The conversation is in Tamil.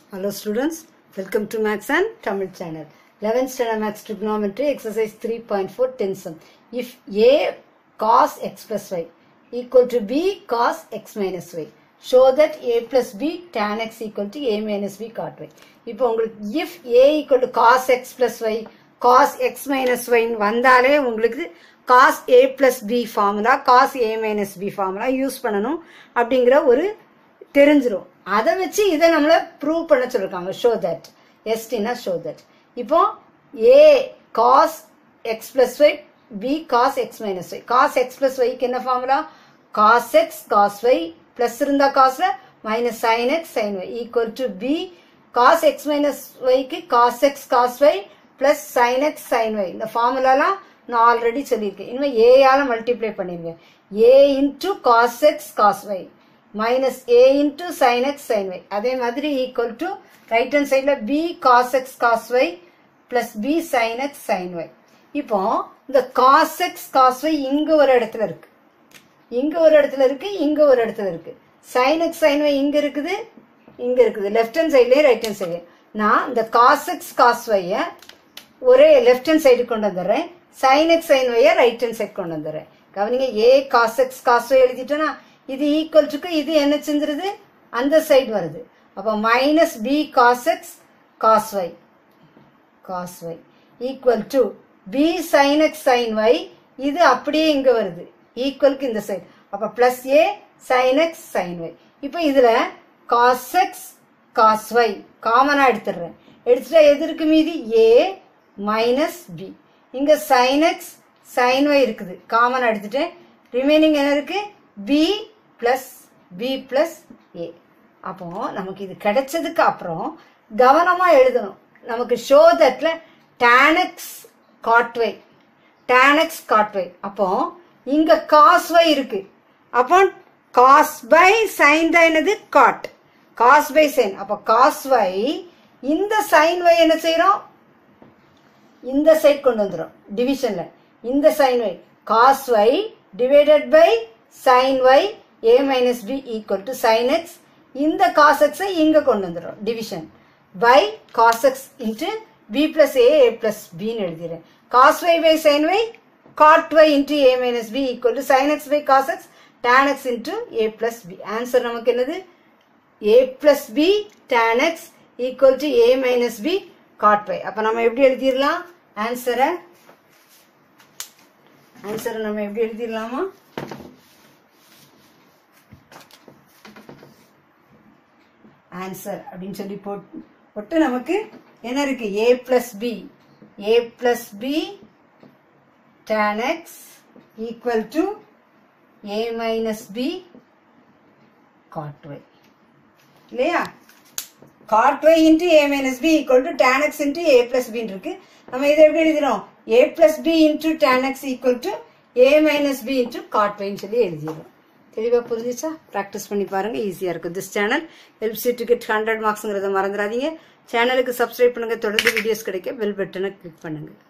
Hello students, welcome to Max and Tamil channel. 11th standard Max trigonometry exercise 3.4 tensum. If a cos x plus y equal to b cos x minus y, show that a plus b tan x equal to a minus b cot y. இப்போ உங்களுக்கு if a equal to cos x plus y cos x minus y ன்னு வந்தாலே உங்களுக்கு cos a plus b formula cos a minus b formula use பண்ணணும் அப்படிங்கிற ஒரு தெரிஞ்சிரும் அதை வச்சு இதை நம்மள ப்ரூவ் பண்ண சொல்லிருக்காங்க ஷோ தட் எஸ்டினா ஷோ தட் இப்போ a cos x plus y b cos x minus y cos x plus ஒய்க்கு என்ன formula cos x cos y plus இருந்தா காஸ்ல minus sine x sine y equal to b cos x minus ஒய்க்கு cos x cos y plus sine x sine y இந்த ஃபார்முலாலாம் நான் ஆல்ரெடி சொல்லியிருக்கேன் இனிமேல் ஏயால மல்டிப்ளை பண்ணிருக்கேன் a into cos x cos y minus A into sine x sine y அதே மாதிரி ஈக்குவல் டு ரைட் ஹேண்ட் சைடில் b cos x cos y plus b sine x sine y இப்போ இந்த காஸ் எக்ஸ் காஸ் ஒய் இங்க ஒரு இடத்துல இருக்கு இங்க ஒரு இடத்துல இருக்கு இங்க ஒரு இடத்துல இருக்கு சைன் எக்ஸ் சைன் ஒய் இங்க இருக்குது இங்க இருக்குது லெஃப்ட் ஹேண்ட் சைட்லயும் ரைட் ஹேண்ட் சைடு நான் இந்த காஸ் எக்ஸ் காஸ் ஒய்ய ஒரே லெஃப்ட் ஹேண்ட் சைடு கொண்டு வந்துடுறேன் சைன் எக்ஸ் சைன் ஒய்ய ரைட் ஹேண்ட் சைடு கொண்டு வந்துடுறேன் கவனிங்க a cos x cos y எழுதிட்டேன்னா இது ஈக்குவல் டுக்கு இது என்ன செஞ்சிருது அந்த சைடு வருது அப்போ minus b cos x cos y cos y equal to b sine x sine y இது அப்படியே இங்க வருது ஈக்குவலுக்கு இந்த சைடு அப்ப plus a sine x sine y இப்போ இதுல காஸ் எக்ஸ் காஸ் ஒய் காமனா எடுத்துடுறேன் எடுத்துட்டா எது இருக்கு மீதி ஏ மைனஸ் பி இங்க சைன் எக்ஸ் சைன் ஒய் இருக்குது காமனா எடுத்துட்டேன் ரிமைனிங் என்ன இருக்கு b plus b plus a அப்போ நமக்கு இது கிடைச்சதுக்கு அப்புறம் கவனமா எழுதணும் நமக்கு ஷோ தட்ல டானக்ஸ் காட்வை டானக்ஸ் காட்வை அப்போ இங்க காஸ் வை இருக்கு அப்போ காஸ் பை சைன் தான் என்னது காட் காஸ் பை சைன் அப்போ காஸ் வை இந்த சைன் வை என்ன செய்யறோம் இந்த சைட் கொண்டு வந்துடும் டிவிஷன்ல இந்த sine y cos y divided by sine y a minus b equal to sine x இந்த காஸ் எக்ஸை இங்க கொண்டு வந்துடும் division by cos x into b plus a a plus பின்னு எழுதிடுறேன் cos y by sine y cot y into a minus b equal to sine x by cos x tan x into a plus b answer நமக்கு என்னது a plus b tan x equal to a minus b cot y அப்போ நம்ம எப்படி எழுதிடலாம் ஆன்சரை ஆன்சரை நம்ம எப்படி எழுதிடலாமா ஆன்சர் அப்படின்னு சொல்லி போட்டு போட்டு நமக்கு என்ன இருக்கு a plus b a plus b tan x equal to a minus b cot y இல்லையா cot y into a minus b equal to tan x into a plus பின்னு இருக்கு நம்ம இதை எப்படி எழுதிடும் a plus b into tan x equal to a minus b into cot ஒய்ன்னு சொல்லி எழுதிடும் தெளிவாக புரிஞ்சிச்சா ப்ராக்டிஸ் பண்ணி பாருங்க ஈஸியாக இருக்கும் this channel help see ticket hundred மார்க்ஸுங்கிறத மறந்துடாதீங்க சேனலுக்கு சப்ஸ்கிரைப் பண்ணுங்க தொடர்ந்து வீடியோஸ் கிடைக்க பெல் பட்டனை கிளிக் பண்ணுங்க